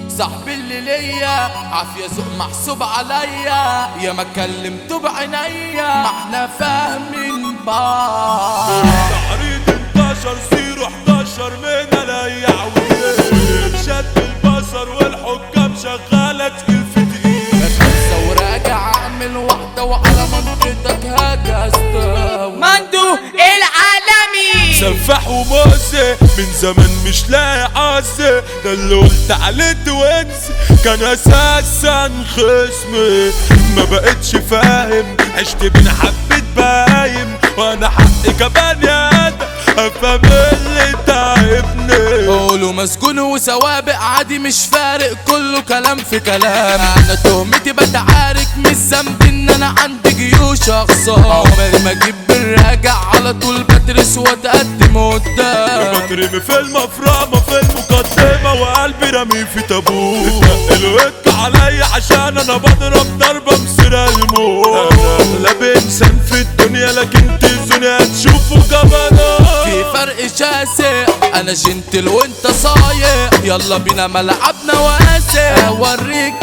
صاحبي اللي ليا عافية ذوق محسوب عليا يا ما كلمته بعينيا ما احنا فاهمين بعض تعريض انتشر زيرو 11 من الأيعوية شد البصر والحكام شغالة تقيل في تقيل خمسة وراجع اعمل واحدة وعلى منطقتك هاجي استوي مندو العالمي سفاح ومؤذي من زمان مش لاقي عزة ده اللي قلت عليه توينز كان اساسا خصمي ما بقتش فاهم عشت بين حبة بايم وانا حقي كبني ادم افهم اللي تعبني قولوا مسجون وسوابق عادي مش فارق كله كلام في كلام انا تهمتي بتعارك مش ذنبي ان انا عندي جيوش اخسر عمري ما اجيب بالراجع على طول بدرس واتقدم قدام بترمي في المفرمة في المقدمة وقلبي رمي في تابوت الوك عليا عشان انا بضرب ضربة مسيرة الموت انا اغلب انسان في الدنيا لكن تزوني هتشوفوا جبنات في فرق شاسع انا جنتل وانت صايع يلا بينا ملعبنا واسع اوريك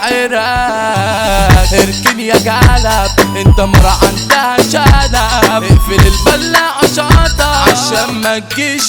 العراق اركن يا جلب انت مرة عندها شنب اقفل البلاعة شاطة عشان ما تجيش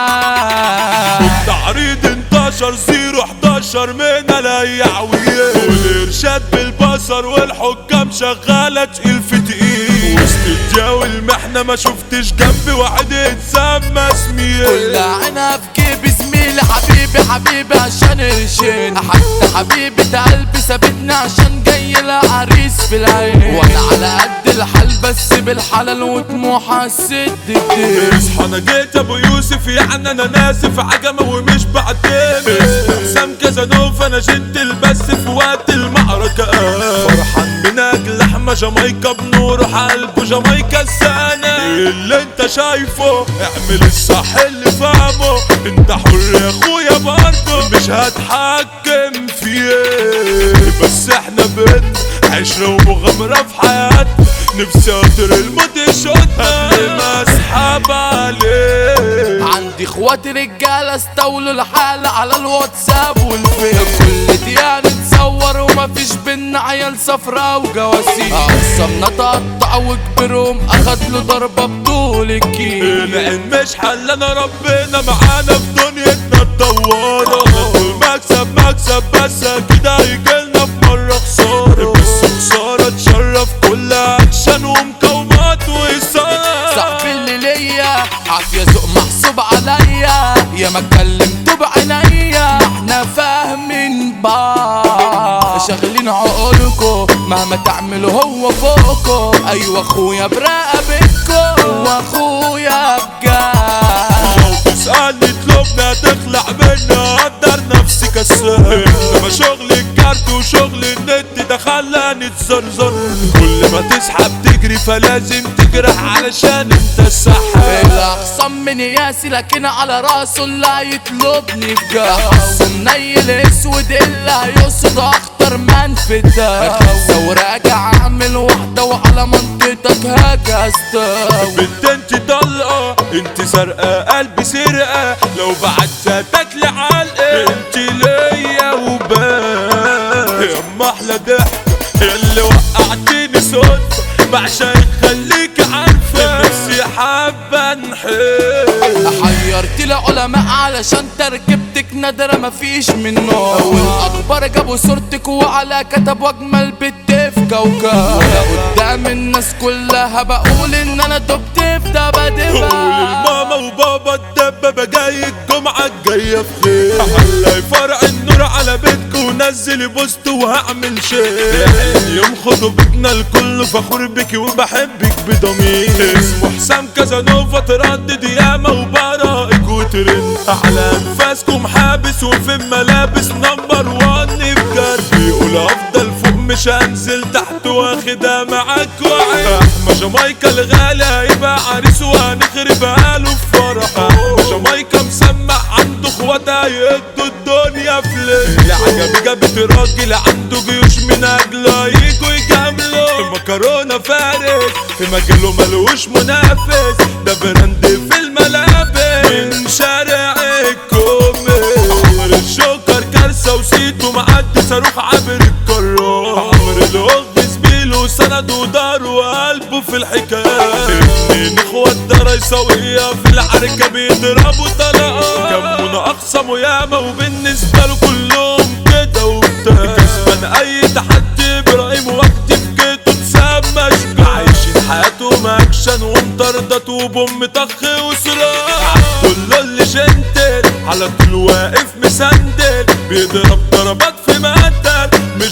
معاك تعريض انتشر زيرو 11 من الايعوية والارشاد بالبصر والحكام شغالة تقيل في تقيل وسط الجو المحنة ما شفتش جنبي واحد اتسمى اسمي كل عينها في جيبي زميلي حبيبي حبيبي عشان قرشين حتى حبيبة قلبي سابتني عشان جاي لها عريس في العين وانا على قد الحال بس بالحلال وطموح الست الدين اصحى انا جيت ابو يوسف يعني انا ناسف عجمة ومش بعتمد حسام كازانوف انا جيت البس في وقت المعركة فرحان من اجل لحمة جامايكا بنور قلبه جامايكا السنة اللي انت شايفه اعمل الصح اللي فاهمه انت حر يا اخويا برضه مش هتحكم فيه بس احنا بنت عشرة ومغامرة في حياتنا نفسي اقدر الموت يشوطنا قبل ما اسحب عليه عندي اخواتي رجاله استولوا الحالة على الواتساب والفيس كل دقيقة نتصور ومفيش بينا عيال صفرا وجواسيس اقسمنا تقطع وكبرهم اخد له ضربة بطول الكيس العين مش حلنا ربنا معانا في دنيتنا الدوارة مكسب مكسب بس اكيد هيجيلنا في مرة خسارة بس خسارة تشرف كل اكشن ومقاومات وإثارة صاحبي اللي ليا عافية ذوق محسوب عليا يا ما كلمته بعينيا ما احنا فاهمين بعض شغلين عقولكم مهما تعملوا هو فوقكم ايوه اخويا برقبتكم واخويا بجد لو تسألني اطلبنا تخلع منا قدر نفسي كسر انما شغل الكارت وشغل النت ده خلاني تزرزر كل ما تسحب تجري فلازم تجرح علشان انت السحاب الاخصم من ياسي لكن على راسه اللي هيطلبني بجد احسن نيل اسود اللي هيقصد اخطر من في الدم خمسة وراجع اعمل واحدة وعلى منطقتك هاجي استوي بنت انت طلقة انت سرقة قلبي سرقة لو بعت تاكلي علقة انت ليا وبس يا اما احلى ضحكة اللي وقعتيني صدفة بعشق خليك عارفة نفسي حابة نحب حيرت العلماء علشان تركبتك نادرة مفيش منه والاكبر جابوا صورتك وعلى كتب واجمل بنت في كوكب وانا قدام الناس كلها بقول ان انا تبت في دبادبة قول الماما وبابا الدبابة جاي الجمعة الجاية في خير هلاقي فرع النور على بيتك ونزل بوست وهعمل شير يوم خطوبتنا الكل فخور بك وبحبك بضمير اسمه حسام كازانوفا تردد ياما وبراءك وترند على انفاسكم حابس وفي الملابس نمبر وان بجد بيقول افضل فوق مش هنزل تحت واخدها معاك وعين احمى جامايكا الغالي هيبقى عريس وهنخرب قاله في فرحه جامايكا مسمع عنده اخواتها يدوا الدنيا فليس اللي عجب جابت راجل عنده جيوش من اجله يجوا يجاملوا مكرونه فارس في مجاله ملوش منافس ده براند في الملابس من شارع الكومي عمر الجوكر كارثه بس وسيته معدي صاروخ عابر القارات عمر الوغ زميله سند ودار وقلبه في الحكايات اتنين اخوات ترى يساويها في العركة بيضربوا طلقات كمونا اقسموا ياما وبالنسبة له كلهم كده وبتاع كسبان اي تحدي ابراهيم وقت في كيته تسمى شجاع عايشين حياتهم اكشن ومطردات وبوم طخ وسلاح كله اللي جنتل على طول واقف مسندل بيضرب ضربات في مقتل مش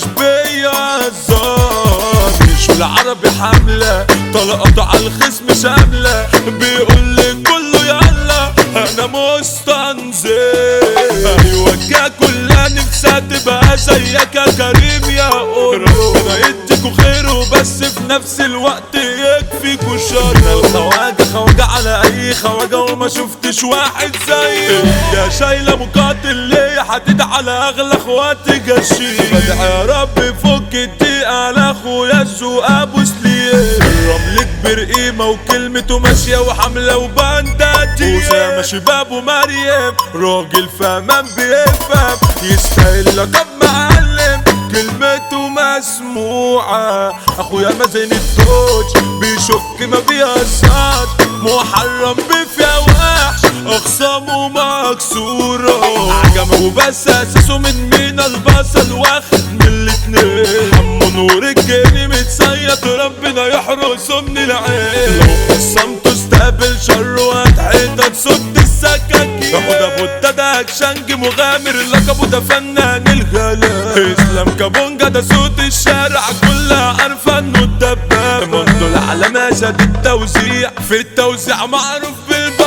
بيهزر جيشه العربي حملة طلقته على الخصم شاملة بيقول لي كله يلا انا مستنزل ايوه كا كلها نفسها تبقى زيك يا كريم يا قول ربنا يديكوا خيره بس في نفس الوقت يكفيكوا شر الخواجة خواجة على اي خواجة وما شفتش واحد زي يا شايلة مقاتل ليه حديد على اغلى اخواتي جشي بدعي يا رب فك الضيقة على اخويا السوق ابو سليم الرمل كبير قيمة وكلمته ماشية وحملة وبنداتي وسامة شباب ومريم راجل فهمان بيفهم يستاهل لقب معلم كلمته مسموعة اخويا مازن الدوج بيشك ما بيهزرش محرم بفيا وحش اخصامه مكسورة عجمه وبس اساسه من مين البصل واخد من الاتنين حمو نور الجني متصيط ربنا يحرسه من العين لو خصمته استقبل شر وهتحيطك صد السكاكين ياخد ابو الددك شنج مغامر لقبه ده فنان الغلا اسلام كابونجا ده صوت الشارع كلها عارفه انه الدبابه منذ العالم شد التوزيع في التوزيع معروف بالبابا